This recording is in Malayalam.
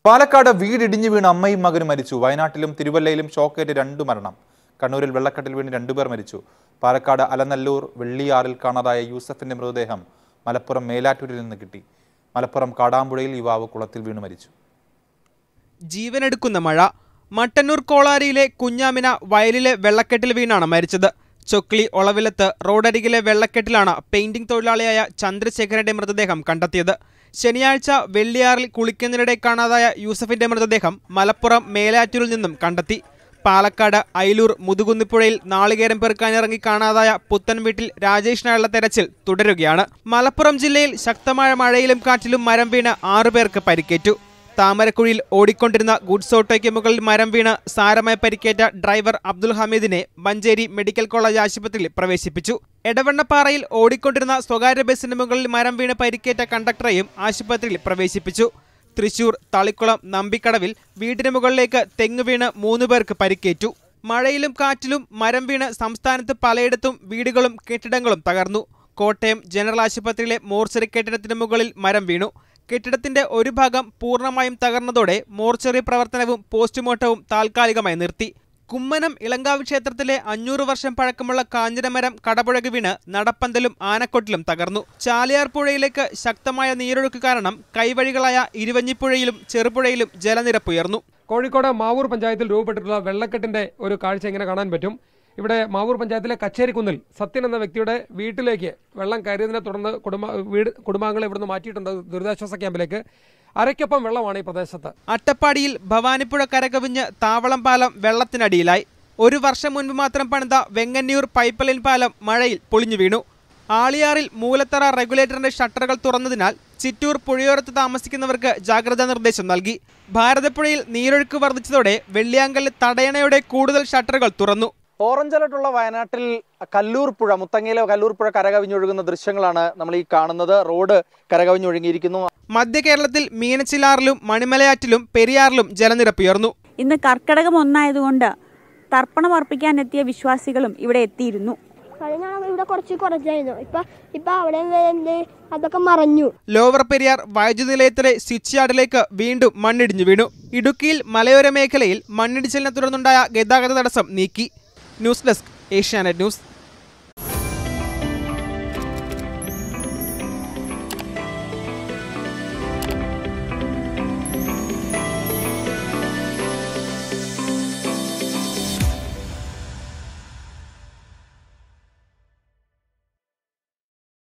പാലക്കാട് വീടിടിഞ്ഞു വീണ് അമ്മയും മകനും മരിച്ചു വയനാട്ടിലും തിരുവല്ലയിലും ഷോക്കേറ്റ് രണ്ടു മരണം കണ്ണൂരിൽ വെള്ളക്കെട്ടിൽ വീണ് രണ്ടുപേർ മരിച്ചു പാലക്കാട് അലനല്ലൂർ വെള്ളിയാറിൽ കാണാതായ യൂസഫിന്റെ മൃതദേഹം മലപ്പുറം മേലാറ്റൂരിൽ നിന്ന് കിട്ടി മലപ്പുറം കാടാമ്പുഴയിൽ യുവാവ് കുളത്തിൽ വീണ് മരിച്ചു ജീവനെടുക്കുന്ന മഴ മട്ടന്നൂർ കോളാരിയിലെ കുഞ്ഞാമിന വയലിലെ വെള്ളക്കെട്ടിൽ വീണാണ് മരിച്ചത് ചൊക്ലി ഒളവിലത്ത് റോഡരികിലെ വെള്ളക്കെട്ടിലാണ് പെയിന്റിംഗ് തൊഴിലാളിയായ ചന്ദ്രശേഖരന്റെ മൃതദേഹം കണ്ടെത്തിയത് ശനിയാഴ്ച വെള്ളിയാറിൽ കുളിക്കുന്നതിനിടെ കാണാതായ യൂസഫിന്റെ മൃതദേഹം മലപ്പുറം മേലാറ്റൂരിൽ നിന്നും കണ്ടെത്തി പാലക്കാട് അയിലൂർ മുതുകുന്നിപ്പുഴയിൽ നാളികേരം പെറുക്കാനിറങ്ങി കാണാതായ പുത്തൻ വീട്ടിൽ രാജേഷ് നായുള്ള തെരച്ചിൽ തുടരുകയാണ് മലപ്പുറം ജില്ലയിൽ ശക്തമായ മഴയിലും കാറ്റിലും മരം വീണ് ആറുപേർക്ക് പരിക്കേറ്റു താമരക്കുഴിയിൽ ഓടിക്കൊണ്ടിരുന്ന ഗുഡ്സ് ഓട്ടോയ്ക്ക് മുകളിൽ മരം വീണ് സാരമായി പരിക്കേറ്റ ഡ്രൈവർ അബ്ദുൽ ഹമീദിനെ മഞ്ചേരി മെഡിക്കൽ കോളേജ് ആശുപത്രിയിൽ പ്രവേശിപ്പിച്ചു എടവണ്ണപ്പാറയിൽ ഓടിക്കൊണ്ടിരുന്ന സ്വകാര്യ ബസിന് മുകളിൽ മരം വീണ് പരിക്കേറ്റ കണ്ടക്ടറെയും ആശുപത്രിയിൽ പ്രവേശിപ്പിച്ചു തൃശൂർ തളിക്കുളം നമ്പിക്കടവിൽ വീടിന് മുകളിലേക്ക് തെങ്ങ് വീണ് മൂന്ന് പേർക്ക് പരിക്കേറ്റു മഴയിലും കാറ്റിലും മരം വീണ് സംസ്ഥാനത്ത് പലയിടത്തും വീടുകളും കെട്ടിടങ്ങളും തകർന്നു കോട്ടയം ജനറൽ ആശുപത്രിയിലെ മോർച്ചറി കെട്ടിടത്തിന് മുകളിൽ മരം വീണു കെട്ടിടത്തിന്റെ ഒരു ഭാഗം പൂർണ്ണമായും തകർന്നതോടെ മോർച്ചറി പ്രവർത്തനവും പോസ്റ്റ്മോർട്ടവും താൽക്കാലികമായി നിർത്തി കുമ്മനം ഇളങ്കാവ് ക്ഷേത്രത്തിലെ അഞ്ഞൂറ് വർഷം പഴക്കമുള്ള കാഞ്ഞിരമരം കടപുഴകി വീണ് നടപ്പന്തലും ആനക്കൊട്ടിലും തകർന്നു ചാലിയാർ പുഴയിലേക്ക് ശക്തമായ നീരൊഴുക്ക് കാരണം കൈവഴികളായ ഇരുവഞ്ഞിപ്പുഴയിലും ചെറുപുഴയിലും ജലനിരപ്പ് ഉയർന്നു കോഴിക്കോട് മാവൂർ പഞ്ചായത്തിൽ രൂപപ്പെട്ടിട്ടുള്ള വെള്ളക്കെട്ടിന്റെ ഒരു കാഴ്ച ഇങ്ങനെ കാണാൻ പറ്റും ഇവിടെ മാവൂർ പഞ്ചായത്തിലെ കച്ചേരിക്കുന്നിൽ സത്യൻ എന്ന വ്യക്തിയുടെ വീട്ടിലേക്ക് വെള്ളം കയറിയതിനെ തുടർന്ന് കുടുംബ വീട് കുടുംബാംഗങ്ങളെ ഇവിടുന്ന് മാറ്റിയിട്ടുണ്ട് ദുരിതാശ്വാസ ക്യാമ്പിലേക്ക് അരയ്ക്കൊപ്പം വെള്ളമാണ് ഈ പ്രദേശത്ത് അട്ടപ്പാടിയിൽ ഭവാനിപ്പുഴ കരകവിഞ്ഞ് താവളം പാലം വെള്ളത്തിനടിയിലായി ഒരു വർഷം മുൻപ് മാത്രം പണിത വെങ്ങന്നൂർ പൈപ്പ് ലൈൻ പാലം മഴയിൽ പൊളിഞ്ഞു വീണു ആളിയാറിൽ മൂലത്തറ റെഗുലേറ്ററിന്റെ ഷട്ടറുകൾ തുറന്നതിനാൽ ചിറ്റൂർ പുഴയോരത്ത് താമസിക്കുന്നവർക്ക് ജാഗ്രതാ നിർദ്ദേശം നൽകി ഭാരതപ്പുഴയിൽ നീരൊഴുക്ക് വർദ്ധിച്ചതോടെ വെള്ളിയാങ്കലിൽ തടയണയുടെ കൂടുതൽ ഷട്ടറുകൾ തുറന്നു ഓറഞ്ച് അലർട്ടുള്ള വയനാട്ടിൽ കല്ലൂർ പുഴ മുത്തങ്ങയിലെ കല്ലൂർ പുഴ കരകവിഞ്ഞൊഴുകുന്ന ദൃശ്യങ്ങളാണ് നമ്മൾ ഈ കാണുന്നത് റോഡ് കരകവിഞ്ഞൊഴുകിയിരിക്കുന്നു മധ്യ കേരളത്തിൽ മീനച്ചിലാറിലും മണിമലയാറ്റിലും പെരിയാറിലും ജലനിരപ്പ് ഉയർന്നു ഇന്ന് കർക്കടകം ഒന്നായതുകൊണ്ട് തർപ്പണം അർപ്പിക്കാനെത്തിയ വിശ്വാസികളും ഇവിടെ എത്തിയിരുന്നു കഴിഞ്ഞ തവണ ഇവിടെ കുറച്ച് കുറച്ചായിരുന്നു ഇപ്പൊ ഇപ്പൊ അവിടെ എന്ത് അതൊക്കെ മറഞ്ഞു ലോവർ പെരിയാർ വൈദ്യുതി നിലയത്തിലെ സ്വിച്ച് യാർഡിലേക്ക് വീണ്ടും മണ്ണിടിഞ്ഞു വീണു ഇടുക്കിയിൽ മലയോര മേഖലയിൽ മണ്ണിടിച്ചിലിനെ തുടർന്നുണ്ടായ ഗതാഗത തടസ്സം നീക്കി ന്യൂസ് ഡെസ്ക് ഏഷ്യാനെറ്റ് ന്യൂസ്